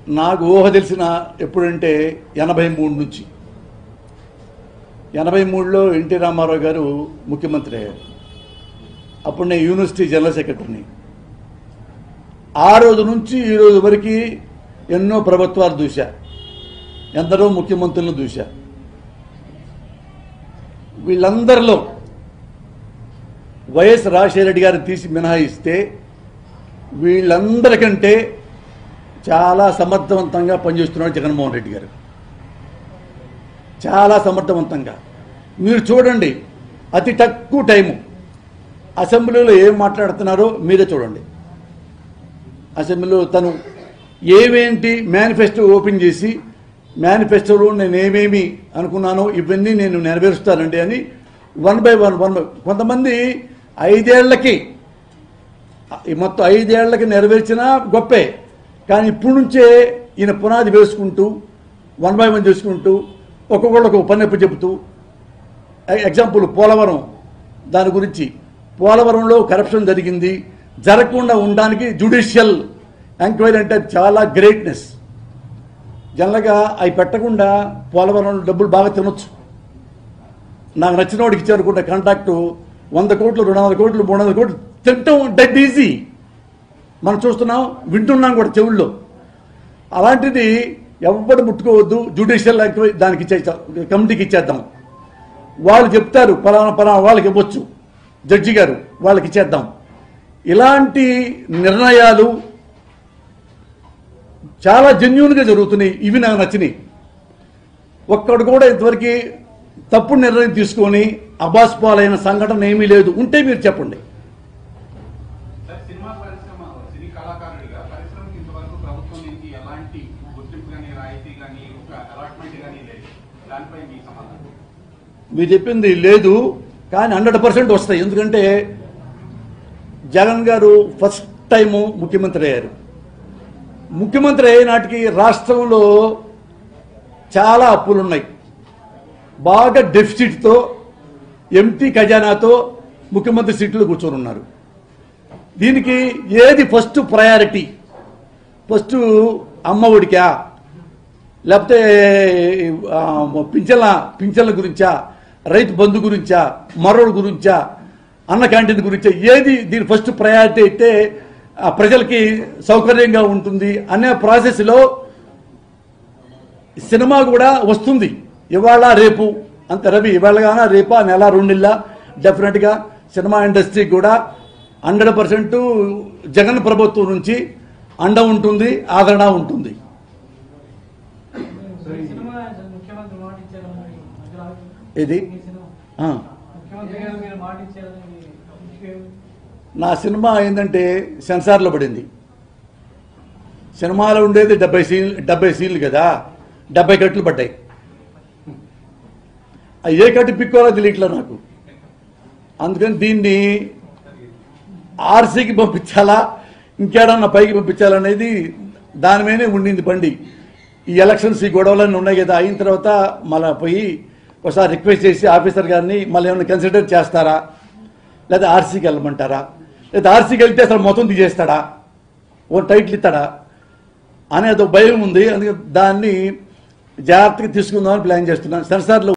నాకు ఊహ తెలిసిన ఎప్పుడంటే ఎనభై మూడు నుంచి ఎనభై మూడులో ఎన్టీ రామారావు గారు ముఖ్యమంత్రి అయ్యారు అప్పుడు నేను యూనివర్సిటీ జనరల్ సెక్రటరీని ఆ రోజు నుంచి ఈ రోజు వరకు ఎన్నో ప్రభుత్వాలు చూశా ఎందరో ముఖ్యమంత్రులను చూశా వీళ్ళందరిలో వైఎస్ రాజశేఖర రెడ్డి గారిని తీసి మినహాయిస్తే వీళ్ళందరికంటే చాలా సమర్థవంతంగా పనిచేస్తున్నాడు జగన్మోహన్ రెడ్డి గారు చాలా సమర్థవంతంగా మీరు చూడండి అతి తక్కువ టైము అసెంబ్లీలో ఏం మాట్లాడుతున్నారో మీరే చూడండి అసెంబ్లీలో తను ఏమేంటి మేనిఫెస్టో ఓపెన్ చేసి మేనిఫెస్టోలో నేను ఏమేమి అనుకున్నానో ఇవన్నీ నేను నెరవేరుస్తానండి అని one by one one by కొంతమంది ఐదేళ్లకి ఈ మొత్తం ఐదేళ్లకి నెరవేర్చినా గొప్పే కానీ ఇప్పుడు నుంచే ఈయన పునాది వేసుకుంటూ వన్ బై వన్ చేసుకుంటూ ఒక్కొక్కళ్ళకు పన్నెప్పు చెబుతూ ఎ- ఎగ్జాంపుల్ పోలవరం దాని గురించి పోలవరంలో కరప్షన్ జరిగింది జరగకుండా ఉండడానికి జుడిషియల్ ఎంక్వైరీ అంటే చాలా గ్రేట్నెస్ జనరల్గా అవి పెట్టకుండా పోలవరం డబ్బులు బాగా తినొచ్చు నాకు నచ్చిన వాడికి ఇచ్చారనుకుంటే కాంట్రాక్టు వంద కోట్లు రెండు వందల కోట్లు మూడు వందల కోట్లు తింటాం డెడ్ ఈజీ మనం చూస్తున్నాం వింటున్నాం కూడా చెవుల్లో అలాంటిది ఎవ్వడు ముట్టుకోవద్దు జ్యుడిషియల్ ఎంక్వైరీ దానికి ఇచ్చే కమిటీకి ఇచ్చేద్దాం వాళ్ళు చెప్తారు పలానా పలానా వాళ్ళకి ఇవ్వచ్చు జడ్జి గారు వాళ్ళకి ఇచ్చేద్దాం ఇలాంటి నిర్ణయాలు చాలా జెన్యున్గా జరుగుతున్నాయి ఇవి నాకు నచ్చినాయి ఒక్కడు కూడా ఇంతవరకు తప్పుడు నిర్ణయం తీసుకొని అబాస్పాలైన సంఘటన ఏమీ లేదు ఉంటే మీరు చెప్పండి సార్ సినిమా పరిశ్రమ సినీ కళాకారుడిగా పరిశ్రమకి ఇంతవరకు ప్రభుత్వం నుంచి ఎలాంటి గుర్తింపు కానీ రాయితీ కానీ ఒక అలాట్మెంట్ కానీ లేదు దానిపై మీ సమాధానం మీరు చెప్పింది లేదు కానీ హండ్రెడ్ పర్సెంట్ వస్తాయి ఎందుకంటే జగన్ గారు ఫస్ట్ టైము ముఖ్యమంత్రి అయ్యారు ముఖ్యమంత్రి అయ్యే నాటికి రాష్ట్రంలో చాలా అప్పులు ఉన్నాయి బాగా డెఫిసిట్తో ఎంటీ ఖజానాతో ముఖ్యమంత్రి సీట్లో కూర్చొని ఉన్నారు దీనికి ఏది ఫస్ట్ ప్రయారిటీ ఫస్ట్ అమ్మ ఒడికా లేకపోతే ఆ, పింఛన్ల పింఛన్ల గురించా రైతు బంధు గురించా మరోడు గురించా అన్న క్యాంటీన్ గురించా ఏది దీని ఫస్ట్ ప్రయారిటీ అయితే ఆ, ప్రజలకి సౌకర్యంగా ఉంటుంది అనే ప్రాసెస్లో సినిమా కూడా వస్తుంది ఇవాళ రేపు అంత రవి ఇవాళ గాన రేపా నెల రెండు నెలల డెఫినెట్గా సినిమా ఇండస్ట్రీ కూడా హండ్రెడ్ పర్సెంట్ జగన్ ప్రభుత్వం నుంచి అండ ఉంటుంది ఆదరణ ఉంటుంది ఈ సినిమా ముఖ్యమంత్రి మాట ఇచ్చారు మరి మధ్యలో ఆగుతుంది. ఏది? ఈ సినిమా ఆ. ముఖ్యమంత్రి గారు మీరు మాట ఇచ్చారని విషయం నా సినిమా ఏంటంటే సెన్సార్లో పడింది సినిమాలో ఉండేది డెబ్బై సీన్ డెబ్బై సీన్లు కదా డెబ్బై కట్లు పడ్డాయి ఆ ఏ కట్టు పిక్కోవాలో తెలియట్లే నాకు అందుకని దీన్ని ఆర్సీకి పంపించాలా ఇంకేడన్నా పైకి పంపించాలనేది దాని మీదనే ఉండింది బండి ఈ ఎలక్షన్స్ ఈ గొడవలన్నీ ఉన్నాయి కదా అయిన తర్వాత మళ్ళీ పోయి ఒకసారి రిక్వెస్ట్ చేసి ఆఫీసర్ గారిని మళ్ళీ ఏమైనా కన్సిడర్ చేస్తారా లేదా ఆర్సీకి వెళ్ళమంటారా లేదా ఆర్సీకి వెళ్తే అసలు మొత్తం తీసేస్తాడా ఓ టైటిల్ ఇస్తాడా అనేది ఒక భయం ఉంది అందుకే దాన్ని జాగ్రత్తగా తీసుకుందామని ప్లాన్ చేస్తున్నాను సెన్సార్లో